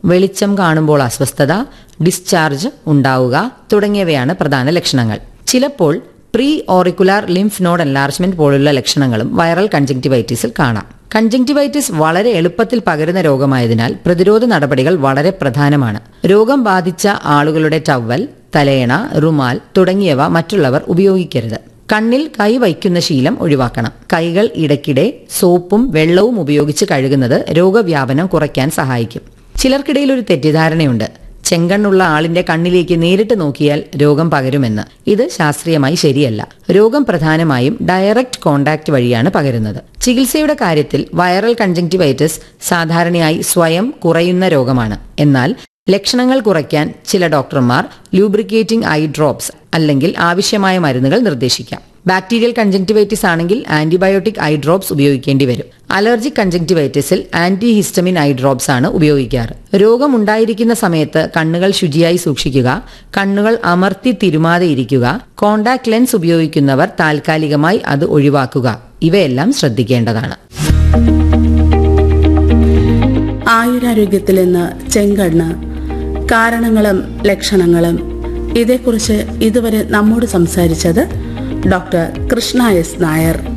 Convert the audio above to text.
വെളിച്ചം കാണുമ്പോൾ അസ്വസ്ഥത ഡിസ്ചാർജ് ഉണ്ടാവുക തുടങ്ങിയവയാണ് പ്രധാന ലക്ഷണങ്ങൾ ചിലപ്പോൾ pre auricular lymph node enlargement പോലുള്ള ലക്ഷണങ്ങളും വൈറൽ കൺജങ്ടിവൈറ്റിസിൽ കാണാം കൺജങ്ടിവൈറ്റിസ് വളരെ എളുപ്പത്തിൽ പകരുന്ന രോഗമായതിനാൽ പ്രതിരോധ നടപടികൾ വളരെ പ്രധാനമാണ് രോഗം ബാധിച്ച ആളുകളുടെ ടവൽ തലയണ റുമാൽ തുടങ്ങിയവ മറ്റുള്ളവർ ഉപയോഗിക്കരുത് കണ്ണിൽ കൈ വയ്ക്കുന്ന ശീലം ഒഴിവാക്കണം കൈകൾ ഇടയ്ക്കിടെ സോപ്പും വെള്ളവും ഉപയോഗിച്ച് കഴുകുന്നത് രോഗവ്യാപനം കുറയ്ക്കാൻ സഹായിക്കും ചിലർക്കിടയിൽ ഒരു തെറ്റിദ്ധാരണയുണ്ട് ചെങ്കണ്ണുള്ള ആളിന്റെ കണ്ണിലേക്ക് നേരിട്ട് നോക്കിയാൽ രോഗം പകരുമെന്ന് ഇത് ശാസ്ത്രീയമായി ശരിയല്ല രോഗം പ്രധാനമായും ഡയറക്റ്റ് കോണ്ടാക്ട് വഴിയാണ് പകരുന്നത് ചികിത്സയുടെ കാര്യത്തിൽ വൈറൽ കൺജങ്ടിവൈറ്റിസ് സാധാരണയായി സ്വയം കുറയുന്ന രോഗമാണ് എന്നാൽ ലക്ഷണങ്ങൾ കുറയ്ക്കാൻ ചില ഡോക്ടർമാർ ലൂബ്രിക്കേറ്റിംഗ് ഐ ഡ്രോപ്സ് അല്ലെങ്കിൽ ആവശ്യമായ മരുന്നുകൾ നിർദ്ദേശിക്കാം ബാക്ടീരിയൽ കൺജങ്ടിവൈറ്റിസ് ആണെങ്കിൽ ആന്റിബയോട്ടിക് ഐ ഡ്രോപ്സ് ഉപയോഗിക്കേണ്ടി വരും അലർജിക് കൺജങ്ടിവൈറ്റിസിൽ ആന്റി ഹിസ്റ്റമിൻ ഐ ഡ്രോപ്സ് ആണ് ഉപയോഗിക്കാറ് രോഗം ഉണ്ടായിരിക്കുന്ന സമയത്ത് കണ്ണുകൾ ശുചിയായി സൂക്ഷിക്കുക കണ്ണുകൾ അമർത്തി തിരുമാതെ ഇരിക്കുക കോണ്ടാക്ട് ലെൻസ് ഉപയോഗിക്കുന്നവർ താൽക്കാലികമായി അത് ഒഴിവാക്കുക ഇവയെല്ലാം ശ്രദ്ധിക്കേണ്ടതാണ് ആയുരാരോഗ്യത്തിൽ ഇന്ന് ചെങ്കണ്ണ് കാരണങ്ങളും ലക്ഷണങ്ങളും ഇതേക്കുറിച്ച് ഇതുവരെ നമ്മോട് സംസാരിച്ചത് ഡോക്ടർ കൃഷ്ണ എസ് നായർ